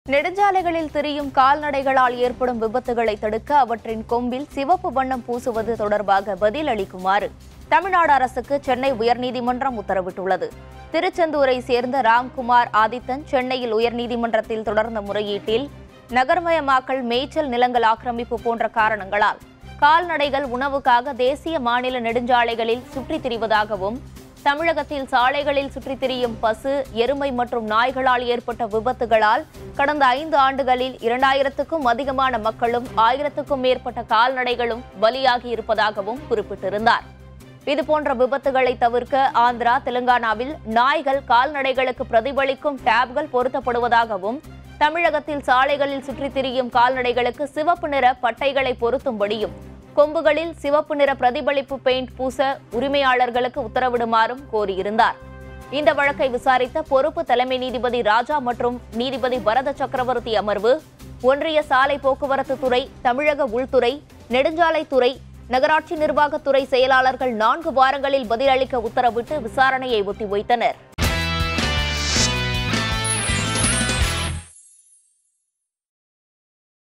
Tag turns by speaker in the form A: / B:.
A: நெடுஞ்சாலைகளில் திரியும் கால்நடைகளால் ஏற்படும் விபத்துகளை தடுக்க அவற்றின் கொம்பில் சிவப்பு வண்ணம் பூசுவது தொடர்பாக பதில் அளிக்குமாறு தமிழ்நாடு அரசுக்கு சென்னை உயர்நீதிமன்றம் உத்தரவிட்டுள்ளது திருச்செந்தூரை சேர்ந்த ராம்குமார் ஆதித்தன் சென்னையில் உயர்நீதிமன்றத்தில் தொடர்ந்த முறையீட்டில் நகர்மயமாக்கல் மேய்ச்சல் நிலங்கள் ஆக்கிரமிப்பு போன்ற காரணங்களால் கால்நடைகள் உணவுக்காக தேசிய மாநில நெடுஞ்சாலைகளில் சுற்றித் திரிவதாகவும் தமிழகத்தில் சாலைகளில் சுற்றித் திரியும் பசு எருமை மற்றும் நாய்களால் ஏற்பட்ட விபத்துகளால் கடந்த ஐந்து ஆண்டுகளில் இரண்டாயிரத்துக்கும் அதிகமான மக்களும் ஆயிரத்துக்கும் மேற்பட்ட கால்நடைகளும் பலியாகி இருப்பதாகவும் குறிப்பிட்டிருந்தார் இதுபோன்ற விபத்துகளை தவிர்க்க ஆந்திரா தெலுங்கானாவில் நாய்கள் கால்நடைகளுக்கு பிரதிபலிக்கும் டேப்கள் பொருத்தப்படுவதாகவும் தமிழகத்தில் சாலைகளில் சுற்றித் திரியும் கால்நடைகளுக்கு சிவப்பு நிற பட்டைகளை பொருத்தும்படியும் கொம்புகளில் சிவப்பு நிற பிரதிபலிப்பு பெயிண்ட் பூச உரிமையாளர்களுக்கு உத்தரவிடுமாறும் கோரியிருந்தார் இந்த வழக்கை விசாரித்த பொறுப்பு தலைமை நீதிபதி ராஜா மற்றும் நீதிபதி பரத சக்கரவர்த்தி அமர்வு ஒன்றிய சாலை போக்குவரத்து துறை தமிழக உள்துறை நெடுஞ்சாலைத்துறை நகராட்சி நிர்வாகத்துறை செயலாளர்கள் நான்கு வாரங்களில் பதிலளிக்க உத்தரவிட்டு விசாரணையை ஒத்திவைத்தனர்